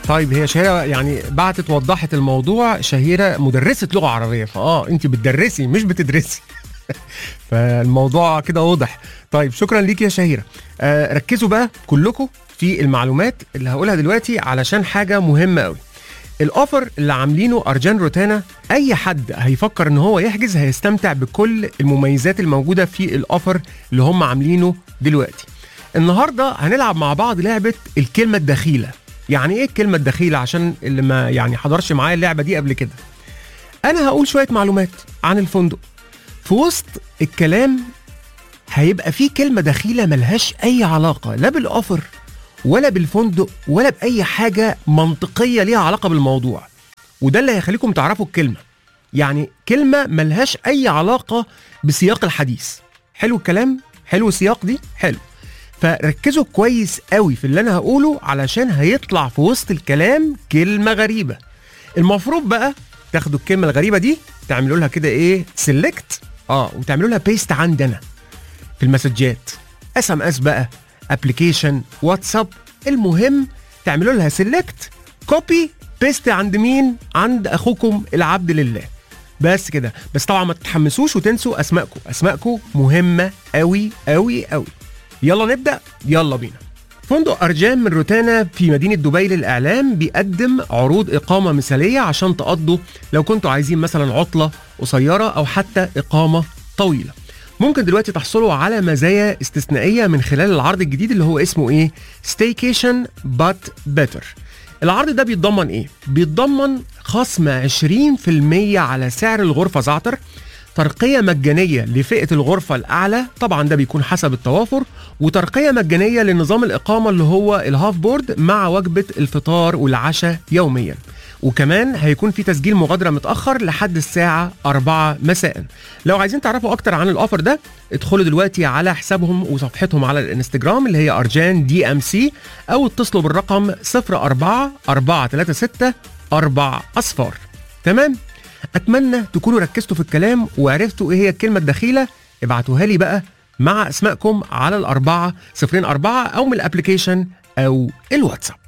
طيب هي شهيره يعني بعتت وضحت الموضوع شهيره مدرسه لغه عربيه فاه انت بتدرسي مش بتدرسي فالموضوع كده واضح طيب شكرا ليك يا شهيره آه ركزوا بقى كلكم في المعلومات اللي هقولها دلوقتي علشان حاجه مهمه قوي الاوفر اللي عاملينه ارجان روتانا اي حد هيفكر ان هو يحجز هيستمتع بكل المميزات الموجوده في الاوفر اللي هم عاملينه دلوقتي النهارده هنلعب مع بعض لعبه الكلمه الدخيله يعني ايه الكلمه الدخيله عشان اللي ما يعني حضرش معايا اللعبه دي قبل كده انا هقول شويه معلومات عن الفندق في وسط الكلام هيبقى في كلمه دخيله ملهاش اي علاقه لا بالاوفر ولا بالفندق ولا باي حاجه منطقيه ليها علاقه بالموضوع وده اللي هيخليكم تعرفوا الكلمه يعني كلمه ملهاش اي علاقه بسياق الحديث حلو الكلام حلو السياق دي حلو فركزوا كويس قوي في اللي انا هقوله علشان هيطلع في وسط الكلام كلمه غريبه المفروض بقى تاخدوا الكلمه الغريبه دي تعملوا لها كده ايه سيلكت اه وتعملوا لها بيست عندنا في المسجات اس ام اس بقى ابلكيشن واتساب المهم تعملوا لها سيلكت كوبي بيست عند مين عند اخوكم العبد لله بس كده بس طبعا ما تتحمسوش وتنسوا اسمائكم اسمائكم مهمه قوي قوي قوي يلا نبدا يلا بينا فندق أرجان من روتانا في مدينة دبي للإعلام بيقدم عروض إقامة مثالية عشان تقضوا لو كنتوا عايزين مثلا عطلة قصيرة أو حتى إقامة طويلة ممكن دلوقتي تحصلوا على مزايا استثنائية من خلال العرض الجديد اللي هو اسمه إيه ستيكيشن بات بيتر العرض ده بيتضمن إيه؟ بيتضمن خصم 20% على سعر الغرفة زعتر ترقية مجانية لفئة الغرفة الأعلى طبعا ده بيكون حسب التوافر وترقية مجانية لنظام الإقامة اللي هو الهاف بورد مع وجبة الفطار والعشاء يوميا وكمان هيكون في تسجيل مغادرة متأخر لحد الساعة 4 مساء لو عايزين تعرفوا أكتر عن الأوفر ده ادخلوا دلوقتي على حسابهم وصفحتهم على الانستجرام اللي هي أرجان دي أم سي أو اتصلوا بالرقم 04 436 4 أصفار تمام اتمنى تكونوا ركزتوا في الكلام وعرفتوا ايه هي الكلمه الدخيله ابعتوها لي بقى مع اسمائكم على الاربعه صفرين اربعه او من الابلكيشن او الواتساب